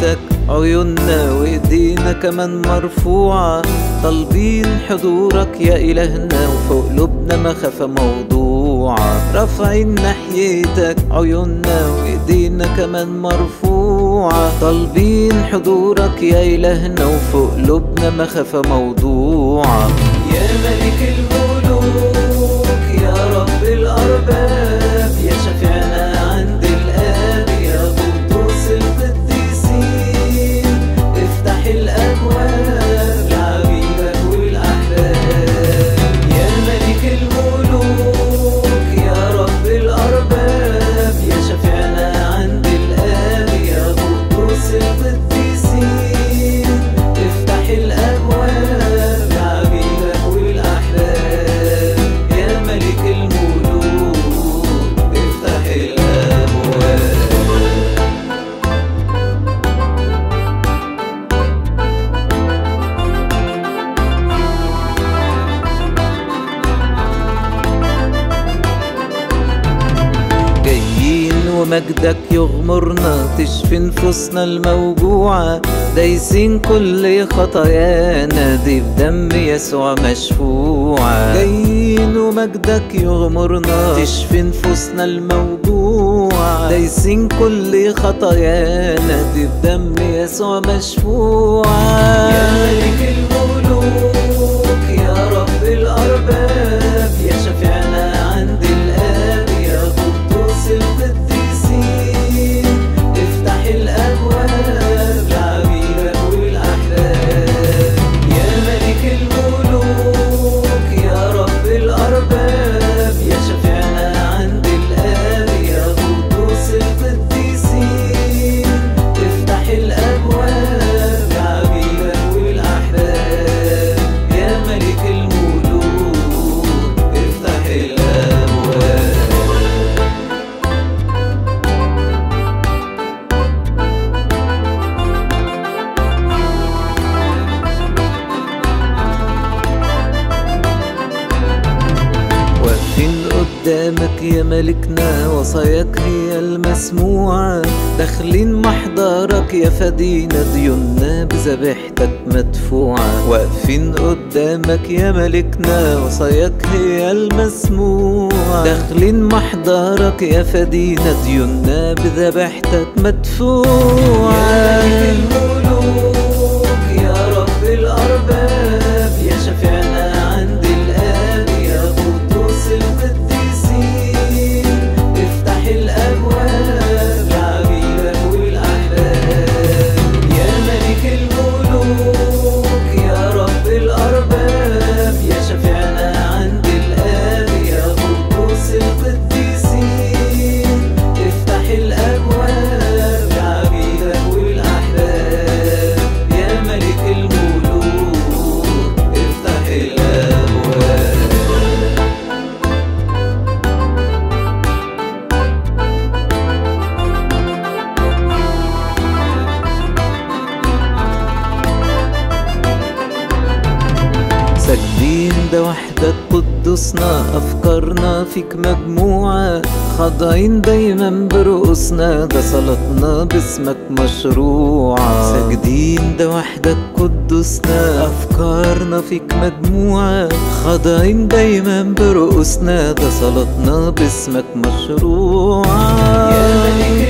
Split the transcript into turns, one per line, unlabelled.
ناحيتك عيوننا وايدينا كمان مرفوعة طالبين حضورك يا إلهنا وفوق قلوبنا مخافة موضوعة رافعين ناحيتك عيوننا وايدينا كمان مرفوعة طالبين حضورك يا إلهنا وفوق قلوبنا مخافة موضوعة يا ملك الملوك يا رب الأرباب يا شفيعنا عند الآب يا قدوس القديسين افتح الأبواب لعبيدك والأحباب يا ملك الملوك يا رب الأرباب يا شفيعنا عند الآب يا قدوس القديسين افتح الأبواب لعبيدك والأحباب يا ملك الملوك افتح الأبواب جايين ومجدك يغمرنا تشفي نفوسنا الموجوعة دايسين كل خطايانا دي بدم يسوع مشفوعة جايين ومجدك يغمرنا تشفي نفوسنا الموجوعة دايسين كل خطايانا دي بدم يسوع مشفوعة يا ملك الملوك يا رب الأرباب يا شفيعنا عند الآب يا قدوس القديسين افتح الأبواب لعبيدك والأحباب يا ملك الملوك يا رب الأرباب يا شفيعنا عند الآب يا قدوس القديسين افتح الأبواب لعبيدك والأحباب يا ملك الملوك افتح الأبواب واقفين قدامك يا ملكنا وصاياك هي المسموعة داخلين محضرك يا فدينا ديوننا بذبيحتك مدفوعة واقفين قدامك يا ملكنا وصاياك هي المسموعة داخلين محضرك يا فدينا ديوننا بذبيحتك مدفوعة يا الملوك يا رب الأرباب يا شفيعنا عند الآب يا قدوس القديسين افتح الأبواب لعبيدك والأحباب يا ملك الملوك يا رب الأرباب يا شفيعنا عند الآب يا قدوس القديسين افتح الأبواب لعبيدك والأحباب يا ملك الملوك افتح الأبواب ساجدين ده وحدك قدسنا أفكارنا فيك مجموعة خاضعين دايما برؤوسنا ده صلاتنا باسمك مشروعة ساجدين ده وحدك قدسنا أفكارنا فيك مجموعة خاضعين دايما برؤوسنا ده صلاتنا باسمك مشروعة يا ملك